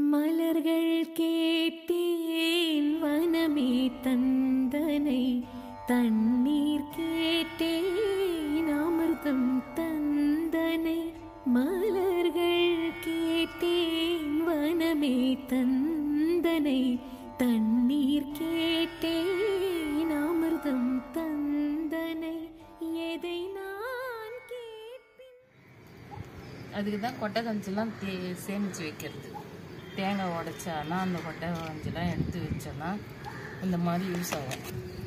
மலர்கள் கேட்டேன் வனமே தந்தனை தண்ணீர் கேட்டேன் அமிர்தம் தந்தனை மலர்கள் கேட்டேன் வனமே தந்தனை தண்ணீர் கேட்டேன் அமிர்தம் தந்தனை எதை நான் கேட்பேன் அதுக்கு தான் கொட்டை கஞ்சிலாம் தே சேமித்து வைக்கிறது தேங்காய் உடைச்சானா அந்த கொட்டை கஞ்சிலாம் எடுத்து வச்சோன்னா இந்த மாதிரி யூஸ் ஆகும்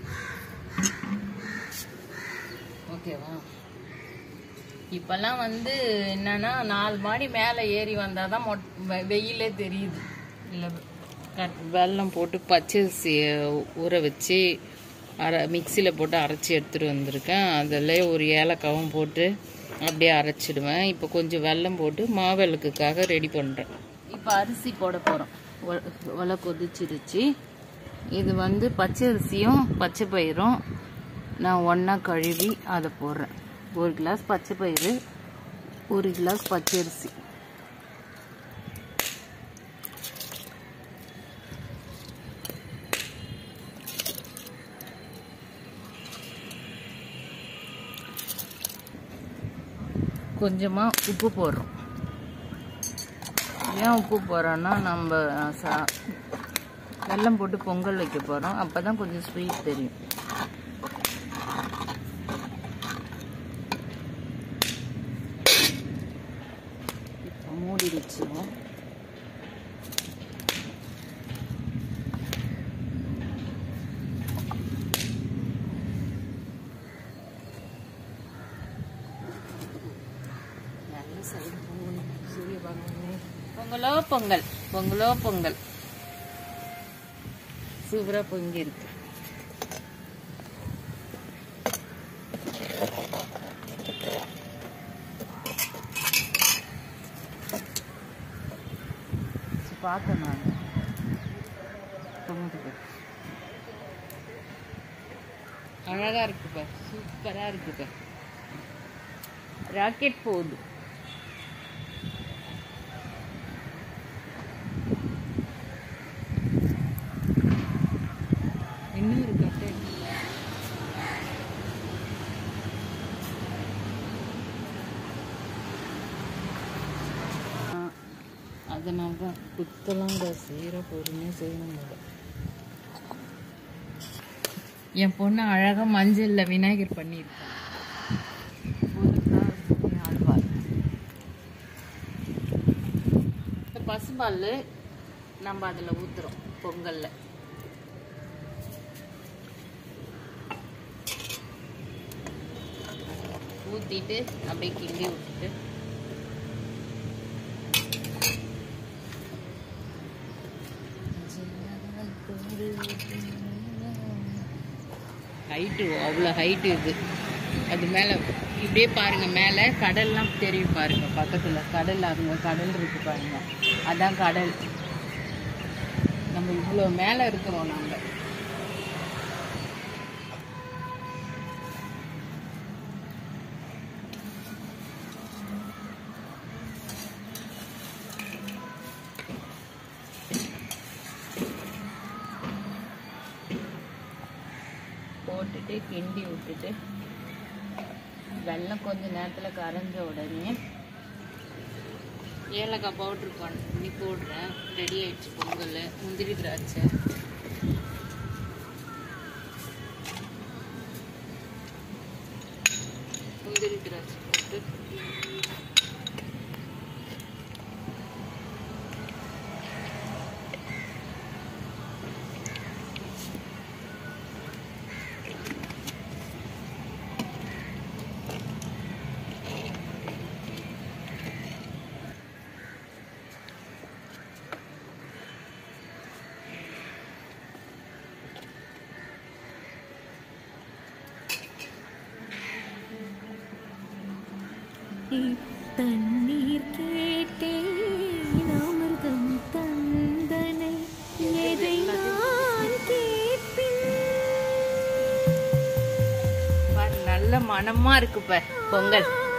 ஓகேவா இப்போல்லாம் வந்து என்னன்னா நாலு மாடி மேலே ஏறி வந்தால் தான் மொட் வெ- வெயிலே தெரியுது இல்லை கட் வெல்லம் போட்டு பச்சரிசியை ஊற வச்சு அரை மிக்சியில் போட்டு அரைச்சி எடுத்துகிட்டு வந்திருக்கேன் அதில் ஒரு ஏலக்காவும் போட்டு அப்படியே அரைச்சிடுவேன் இப்போ கொஞ்சம் வெல்லம் போட்டு மாவிளக்குக்காக ரெடி பண்ணுறேன் இப்போ அரிசி போட போகிறோம் ஒலை கொதிச்சிருச்சு இது வந்து பச்சை அரிசியும் பச்சை பயிரும் நான் ஒன்றா கழுவி அதை போடுறேன் ஒரு கிளாஸ் பச்சை பயிறு ஒரு கிளாஸ் பச்சை அரிசி கொஞ்சமாக உப்பு போடுறோம் ஏன் உப்பு போடுறோன்னா நம்ம சா வெல்லம் போட்டு பொங்கல் வைக்க போகிறோம் அப்போ தான் கொஞ்சம் ஸ்வீட் தெரியும் இப்போ மூடி வச்சுருவோம் நல்ல சைடு பொங்கல் சூரிய பகவானே பொங்கலோ பொங்கல் பொங்கலோ பொங்கல் சூப்பராக பொங்கி இருக்கு பார்த்தேன் நான் பொங்குது பாரு. அழகா இருக்கு பார் சூப்பரா இருக்கு பார் ராக்கெட் போகுது இன்னும் இருக்கு அப்படியே. ஆ, அதனால தான் குத்தலாம் செய்கிற பொறுமையாக செய்யணும் போல என் பொண்ணு அழகாக மஞ்சளில் விநாயகர் பண்ணியிருக்கான் ஆழ்வார் இந்த பசுபால் நம்ம அதில் ஊற்றுறோம் பொங்கலில் ஊற்றிட்டு அப்படியே கிண்டி விட்டுட்டு ஹைட்டு அவ்வளோ ஹைட்டு இது அது மேலே இப்படியே பாருங்க மேலே கடல்லாம் தெரியும் பாருங்க பக்கத்தில் கடல் அங்கே கடல் இருக்கு பாருங்க அதான் கடல் நம்ம இவ்வளோ மேலே இருக்கிறோம் நாங்கள் போட்டுட்டு கிண்டி விட்டுட்டு வெல்லம் கொஞ்ச நேரத்தில் கரைஞ்ச உடனே ஏலக்காய் பவுட்ரு பண்ணி போடுறேன் ரெடி ஆயிடுச்சு பொங்கல் முந்திரி திராட்சை முந்திரி திராட்சை போட்டு தண்ணீர் கேட்டேன் அமிர்தம் தந்தனை எதை நான் கேட்பின் பாரு, நல்ல மனமா இருக்கு பார் பொங்கல்